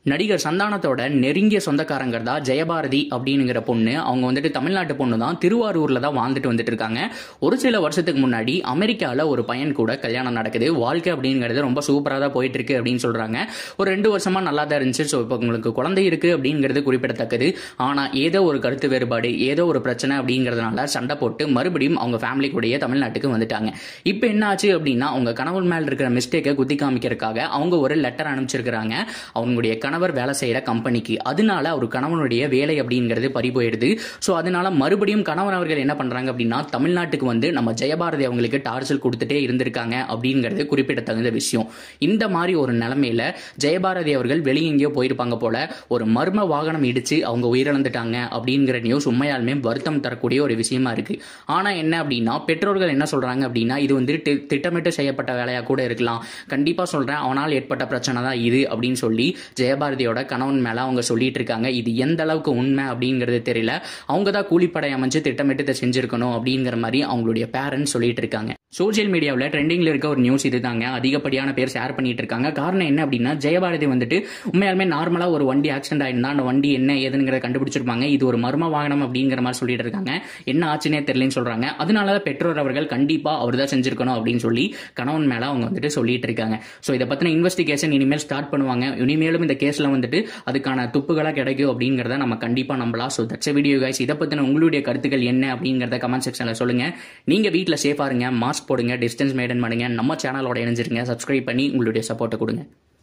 நடிகர் சந்தானத்தோட நெருங்கிய சொந்தக்காரங்க தான் ஜெயபாரதி அப்படிங்கிற பொண்ணு அவங்க வந்துட்டு தமிழ்நாட்டு பொண்ணு தான் திருவாரூர்ல தான் வாழ்ந்துட்டு வந்துட்டு இருக்காங்க ஒரு சில வருஷத்துக்கு முன்னாடி அமெரிக்காவில் ஒரு பையன் கூட கல்யாணம் நடக்குது வாழ்க்கை அப்படிங்கிறது ரொம்ப சூப்பராக தான் போயிட்டு இருக்கு அப்படின்னு சொல்றாங்க ஒரு ரெண்டு வருஷமா நல்லா தான் இருந்துச்சு ஸோ இப்போ உங்களுக்கு குழந்தை இருக்கு அப்படிங்கிறது குறிப்பிடத்தக்கது ஆனால் ஏதோ ஒரு கருத்து வேறுபாடு ஏதோ ஒரு பிரச்சனை அப்படிங்கிறதுனால சண்டை போட்டு மறுபடியும் அவங்க ஃபேமிலி கூடயே தமிழ்நாட்டுக்கு வந்துட்டாங்க இப்போ என்ன ஆச்சு அப்படின்னா அவங்க கணவன் மேல் இருக்கிற மிஸ்டேக்கை குத்தி காமிக்கிறதுக்காக அவங்க ஒரு லெட்டர் அனுப்பிச்சிருக்கிறாங்க அவங்களுடைய கணவர் வேலை செய்கிற கம்பெனிக்கு அதனால அவர் கணவனுடைய வேலை அப்படிங்கிறது பறி போயிடுது ஸோ அதனால மறுபடியும் கணவன் அவர்கள் என்ன பண்றாங்க அப்படின்னா தமிழ்நாட்டுக்கு வந்து நம்ம ஜெயபாரதி அவங்களுக்கு டார்ச்சல் கொடுத்துட்டே இருந்திருக்காங்க அப்படிங்கிறது குறிப்பிடத்தகுந்த விஷயம் இந்த மாதிரி ஒரு நிலைமையில ஜெயபாரதி அவர்கள் வெளியே எங்கேயோ போயிருப்பாங்க போல ஒரு மர்ம வாகனம் இடிச்சு அவங்க உயிரிழந்துட்டாங்க அப்படிங்கிற நியூஸ் உண்மையாலுமே வருத்தம் தரக்கூடிய ஒரு விஷயமா இருக்கு ஆனா என்ன அப்படின்னா பெற்றோர்கள் என்ன சொல்றாங்க அப்படின்னா இது வந்து தி- திட்டமிட்டு செய்யப்பட்ட வேலையா கூட இருக்கலாம் கண்டிப்பா சொல்றேன் அவனால் ஏற்பட்ட பிரச்சனை தான் இது அப்படின்னு சொல்லி ஜெயபாரதியோட கணவன் மேல அவங்க சொல்லிட்டு இருக்காங்க இது எந்த அளவுக்கு உண்மை அப்படிங்கிறது தெரியல அவங்க தான் கூலிப்படை அமைச்சு திட்டமிட்டு இதை செஞ்சிருக்கணும் அப்படிங்கிற மாதிரி அவங்களுடைய பேரண்ட்ஸ் சொல்லிட்டு இருக்காங்க சோஷியல் மீடியாவில் ட்ரெண்டிங்ல இருக்க ஒரு நியூஸ் இதுதாங்க அதிகப்படியான பேர் ஷேர் பண்ணிட்டு இருக்காங்க காரணம் என்ன அப்படின்னா ஜெயபாரதி வந்துட்டு உண்மையாலுமே நார்மலா ஒரு வண்டி ஆக்சிடென்ட் ஆயிருந்தா அந்த வண்டி என்ன ஏதுங்கிறத கண்டுபிடிச்சிருப்பாங்க இது ஒரு மர்ம வாகனம் அப்படிங்கிற மாதிரி சொல்லிட்டு இருக்காங்க என்ன ஆச்சுன்னே தெரியலன்னு சொல்றாங்க அதனால தான் பெற்றோர் அவர்கள் கண்டிப்பா அவர் தான் செஞ்சிருக்கணும் அப்படின்னு சொல்லி கணவன் மேல அவங்க வந்துட்டு சொல்லிட்டு இருக்காங்க ஸோ இதை பத்தின இன்வெஸ்டிகேஷன் இனிமேல் ஸ்டார்ட் பண்ணுவாங்க இனிமேலும் இந்த கேஸ்ல வந்துட்டு அதுக்கான துப்புகளா கிடைக்கும் அப்படிங்கிறத நம்ம கண்டிப்பா நம்பலாம் ஸோ தட்ஸ் வீடியோ கைஸ் இதை பத்தின உங்களுடைய கருத்துக்கள் என்ன அப்படிங்கிறத கமெண்ட் செக்ஷன்ல சொல்லுங்க நீங்க வீட்டில் சேஃபா இருங்க மாஸ்க் போடுங்க டிஸ்டன்ஸ் மெயின்டைன் பண்ணுங்க நம்ம சேனலோட இணைஞ்சிருங்க சப்ஸ்கிரைப் பண்ணி உங்களுடைய சப்போர்ட்டை கொடுங்க